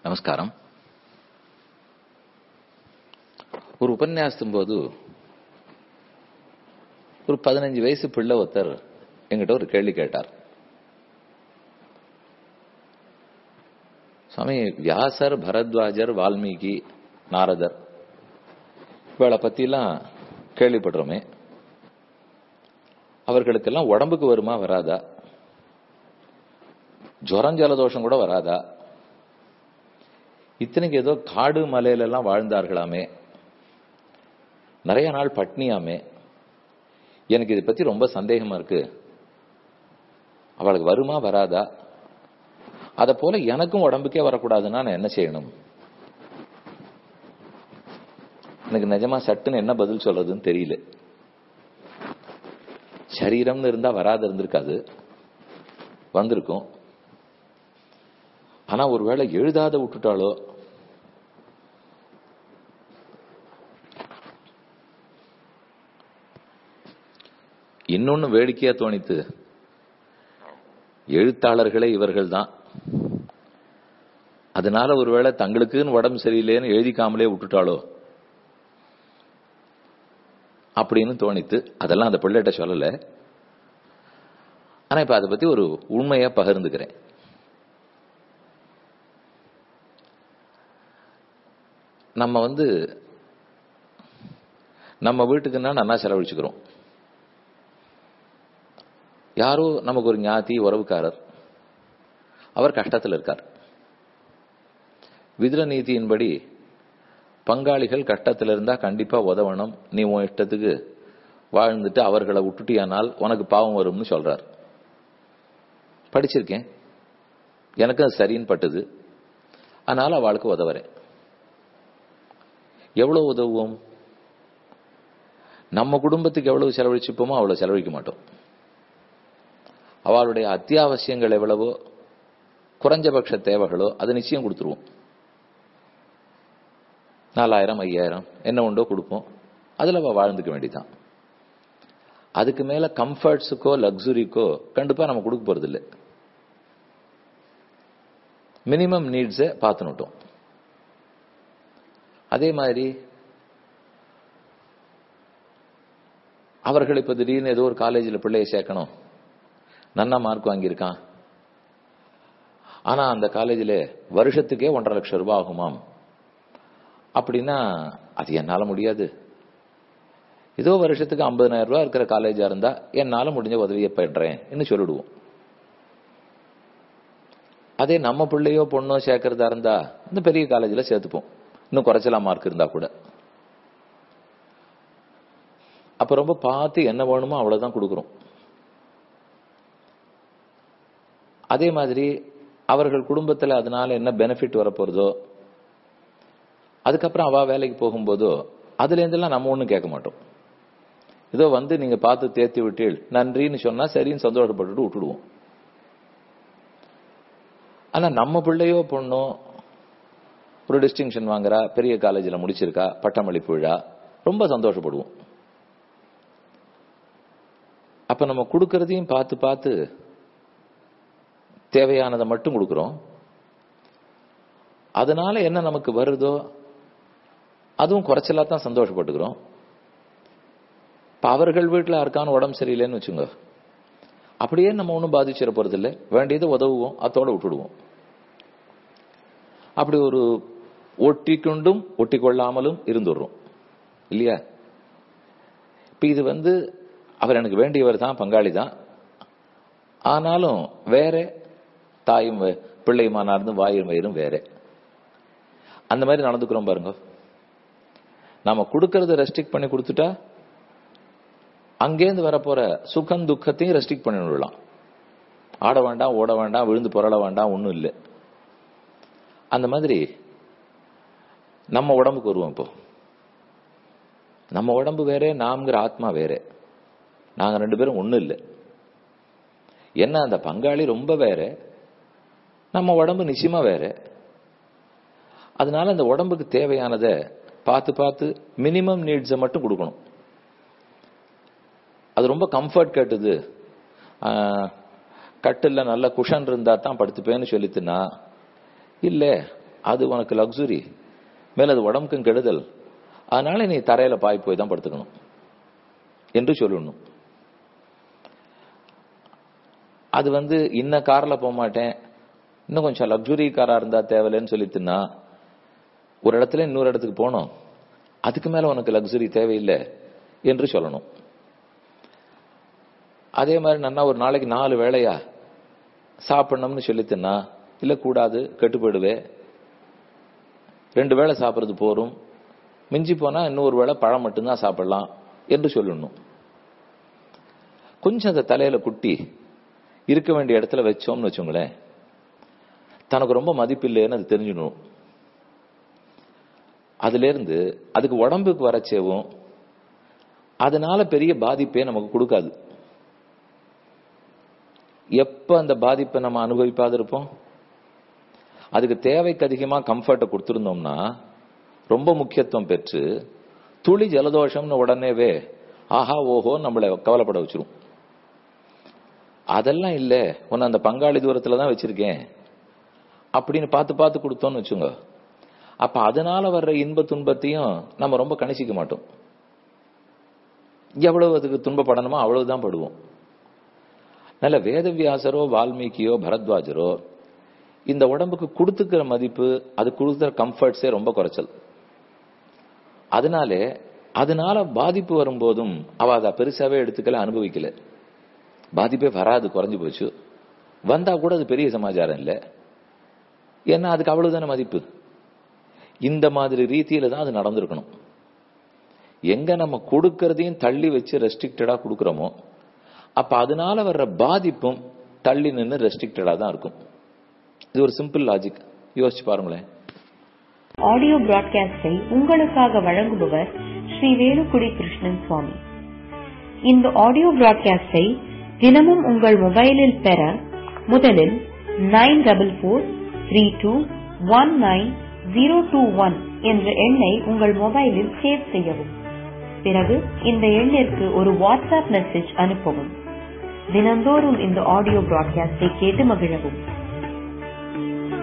நமஸ்காரம் ஒரு உபன்யாசத்தும் போது ஒரு பதினஞ்சு வயசு பிள்ளை ஒருத்தர் எங்கிட்ட ஒரு கேள்வி கேட்டார் சுவாமி வியாசர் பரத்வாஜர் வால்மீகி நாரதர் இவளை பத்திலாம் கேள்விப்படுறோமே அவர்களுக்கெல்லாம் உடம்புக்கு வருமா வராதா ஜுரம் ஜலதோஷம் கூட வராதா இத்தனைக்கு ஏதோ காடு மலையில எல்லாம் வாழ்ந்தார்களாமே நிறைய நாள் பட்னியாமே எனக்கு இதை பத்தி ரொம்ப சந்தேகமா இருக்கு அவளுக்கு வருமா வராதா அத போல எனக்கும் உடம்புக்கே வரக்கூடாதுன்னா நான் என்ன செய்யணும் எனக்கு நிஜமா சட்டுன்னு என்ன பதில் சொல்றதுன்னு தெரியல சரீரம்னு இருந்தா வராது இருந்திருக்காது வந்திருக்கும் ஆனா ஒருவேளை எழுதாத விட்டுட்டாலோ இன்னொன்னு வேடிக்கையா தோணித்து எழுத்தாளர்களே இவர்கள் தான் அதனால ஒருவேளை தங்களுக்குன்னு உடம்பு சரியில்லைன்னு எழுதிக்காமலே விட்டுட்டாளோ அப்படின்னு தோணித்து அதெல்லாம் அந்த பிள்ளைகிட்ட சொல்லல ஆனா இப்ப அதை பத்தி ஒரு உண்மையா பகிர்ந்துக்கிறேன் நம்ம வந்து நம்ம வீட்டுக்குன்னா நல்லா செலவழிச்சுக்கிறோம் யாரோ நமக்கு ஒரு ஞாதி உறவுக்காரர் அவர் கஷ்டத்தில் இருக்கார் விதிர நீதியின்படி பங்காளிகள் கஷ்டத்தில் இருந்தா கண்டிப்பா உதவணும் நீ உன் இஷ்டத்துக்கு வாழ்ந்துட்டு அவர்களை விட்டுட்டியானால் உனக்கு பாவம் வரும்னு சொல்றார் படிச்சிருக்கேன் எனக்கு அது சரின்னு பட்டுது அதனால அவளுக்கு உதவுறேன் எவ்வளவு உதவுவோம் நம்ம குடும்பத்துக்கு எவ்வளவு செலவழிச்சுப்போமோ அவ்வளவு செலவழிக்க மாட்டோம் அவளுடைய அத்தியாவசியங்கள் எவ்வளவோ குறைஞ்சபட்ச தேவைகளோ அது நிச்சயம் கொடுத்துருவோம் நாலாயிரம் ஐயாயிரம் என்ன உண்டோ கொடுப்போம் அதுல அவ வாழ்ந்துக்க வேண்டிதான் அதுக்கு மேல கம்ஃபர்ட்ஸுக்கோ லக்ஸுரிக்கோ கண்டிப்பா நம்ம கொடுக்க போறது இல்லை மினிமம் நீட்ஸை பார்த்துனுட்டோம் அதே மாதிரி அவர்கள் இப்ப திடீர்னு ஏதோ ஒரு காலேஜில் பிள்ளையை சேர்க்கணும் நன்னா மார்க் வாங்கியிருக்கான் ஆனா அந்த காலேஜில் வருஷத்துக்கே ஒன்றரை லட்சம் ரூபாய் ஆகுமாம் அப்படின்னா அது என்னால முடியாது ஏதோ வருஷத்துக்கு ஐம்பதனாயிரம் ரூபாய் இருக்கிற காலேஜா இருந்தா என்னால முடிஞ்ச உதவியை பண்றேன் சொல்லிடுவோம் அதே நம்ம பிள்ளையோ பொண்ணோ சேர்க்கறதா இருந்தா இந்த பெரிய காலேஜில் சேர்த்துப்போம் இன்னும் குறைச்சலாம் மார்க் இருந்தா கூட அப்ப ரொம்ப பார்த்து என்ன வேணுமோ அவ்வளவுதான் கொடுக்குறோம் அதே மாதிரி அவர்கள் குடும்பத்துல அதனால என்ன பெனிஃபிட் வரப்போறதோ அதுக்கப்புறம் அவ வேலைக்கு போகும்போதோ அதுல இருந்தெல்லாம் நம்ம ஒண்ணும் கேட்க மாட்டோம் ஏதோ வந்து நீங்க பார்த்து தேர்த்தி விட்டீள் நன்றின்னு சொன்னா சரின்னு சந்தோஷப்பட்டுட்டு விட்டுடுவோம் ஆனா நம்ம பிள்ளையோ பொண்ணோ ஒரு டிஸ்டிங்ஷன் வாங்குறா பெரிய காலேஜில் முடிச்சிருக்கா பட்டமளிப்பு விழா ரொம்ப சந்தோஷப்படுவோம் அப்ப நம்ம கொடுக்கறதையும் பார்த்து பார்த்து தேவையானதை மட்டும் கொடுக்கிறோம் அதனால என்ன நமக்கு வருதோ அதுவும் குறைச்சலா தான் சந்தோஷப்பட்டுக்கிறோம் இப்ப அவர்கள் வீட்டில் யாருக்கான உடம்பு சரியில்லைன்னு வச்சுங்க அப்படியே நம்ம ஒன்றும் பாதிச்சிட போறது இல்லை வேண்டியது உதவுவோம் அத்தோட விட்டுடுவோம் அப்படி ஒரு ஒட்டி கொண்டும் ஒட்டி கொள்ளாமலும் இருந்துடுறோம் இல்லையா இப்ப இது வந்து அவர் எனக்கு வேண்டியவர் தான் பங்காளி தான் ஆனாலும் வேற தாயும் பிள்ளையுமானா இருந்து வாயும் வயிறும் வேற அந்த மாதிரி நடந்துக்கிறோம் பாருங்க நாம கொடுக்கறத ரெஸ்ட்ரிக்ட் பண்ணி கொடுத்துட்டா அங்கேருந்து வரப்போற சுகம் துக்கத்தையும் ரெஸ்ட்ரிக்ட் பண்ணி விடலாம் ஆட வேண்டாம் ஓட வேண்டாம் விழுந்து புரள வேண்டாம் ஒன்றும் இல்லை அந்த மாதிரி நம்ம உடம்புக்கு வருவோம் இப்போ நம்ம உடம்பு வேற நாம்ங்கிற ஆத்மா வேற நாங்க ரெண்டு பேரும் ஒன்றும் இல்லை என்ன அந்த பங்காளி ரொம்ப வேற நம்ம உடம்பு நிச்சயமா வேற அதனால அந்த உடம்புக்கு தேவையானதை பார்த்து பார்த்து மினிமம் நீட்ஸை மட்டும் கொடுக்கணும் அது ரொம்ப கம்ஃபர்ட் கேட்டுது கட்டில் நல்ல குஷன் இருந்தா தான் படுத்துப்பேன்னு சொல்லித்துனா இல்ல அது உனக்கு லக்ஸுரி மேல அது உடம்புக்கும் கெடுதல் அதனால நீ தரையில பாய் போய் தான் படுத்துக்கணும் என்று சொல்லணும் அது வந்து இன்ன கார்ல போக மாட்டேன் இன்னும் கொஞ்சம் லக்ஸுரி காரா இருந்தா தேவையில்லைன்னு சொல்லிட்டுனா ஒரு இடத்துல இன்னொரு இடத்துக்கு போனோம் அதுக்கு மேல உனக்கு லக்ஸுரி தேவையில்லை என்று சொல்லணும் அதே மாதிரி நன்னா ஒரு நாளைக்கு நாலு வேளையா சாப்பிடணும்னு சொல்லித்துனா இல்ல கூடாது கெட்டு போயிடுவே ரெண்டு வேளை சாப்பிடுறது போரும் மிஞ்சி போனா இன்னொரு வேளை பழம் மட்டும்தான் சாப்பிடலாம் என்று சொல்லணும் கொஞ்சம் அந்த தலையில குட்டி இருக்க வேண்டிய இடத்துல வச்சோம்னு வச்சுங்களேன் தனக்கு ரொம்ப மதிப்பு இல்லைன்னு அது தெரிஞ்சிடணும் அதுல இருந்து அதுக்கு உடம்புக்கு வரச்சேவும் அதனால பெரிய பாதிப்பே நமக்கு கொடுக்காது எப்ப அந்த பாதிப்பை நம்ம அனுபவிப்பாது இருப்போம் அதுக்கு தேவைக்கு அதிகமா கம்ஃபர்ட்டை கொடுத்துருந்தோம்னா ரொம்ப முக்கியத்துவம் பெற்று துளி ஜலதோஷம்னு உடனேவே ஆஹா ஓஹோ நம்மளை கவலைப்பட வச்சிரும் அதெல்லாம் இல்ல உன்னை அந்த பங்காளி தூரத்துல தான் வச்சிருக்கேன் அப்படின்னு பார்த்து பார்த்து கொடுத்தோம்னு வச்சுங்க அப்ப அதனால வர்ற இன்ப துன்பத்தையும் நம்ம ரொம்ப கணிசிக்க மாட்டோம் எவ்வளவு அதுக்கு துன்பப்படணுமோ அவ்வளவுதான் படுவோம் நல்ல வேதவியாசரோ வால்மீகியோ பரத்வாஜரோ இந்த உடம்புக்கு கொடுத்துக்கிற மதிப்பு அது கொடுக்குற கம்ஃபர்ட்ஸே ரொம்ப குறைச்சல் அதனாலே அதனால பாதிப்பு வரும்போதும் அவ அதை பெருசாவே எடுத்துக்கல அனுபவிக்கல பாதிப்பே வராது குறைஞ்சு போச்சு வந்தா கூட அது பெரிய சமாச்சாரம் இல்லை ஏன்னா அதுக்கு அவ்வளவுதானே மதிப்பு இந்த மாதிரி ரீதியில தான் அது நடந்திருக்கணும் எங்க நம்ம கொடுக்கறதையும் தள்ளி வச்சு ரெஸ்ட்ரிக்டடா கொடுக்கறோமோ அப்ப அதனால வர்ற பாதிப்பும் தள்ளி நின்று ரெஸ்ட்ரிக்டடா தான் இருக்கும் இது ஒரு சிம்பிள் லாஜிக் யோசிச்சு பாருங்களேன் ஆடியோ பிராட்காஸ்டை உங்களுக்காக வழங்குபவர் ஸ்ரீ வேலுக்குடி கிருஷ்ணன் சுவாமி இந்த ஆடியோ பிராட்காஸ்டை தினமும் உங்கள் மொபைலில் பெற முதலில் nine double four three two one nine zero two one என்ற எண்ணை உங்கள் மொபைலில் சேவ் செய்யவும் பிறகு இந்த எண்ணிற்கு ஒரு வாட்ஸ்அப் மெசேஜ் அனுப்பவும் தினந்தோறும் இந்த ஆடியோ பிராட்காஸ்டை கேட்டு மகிழவும்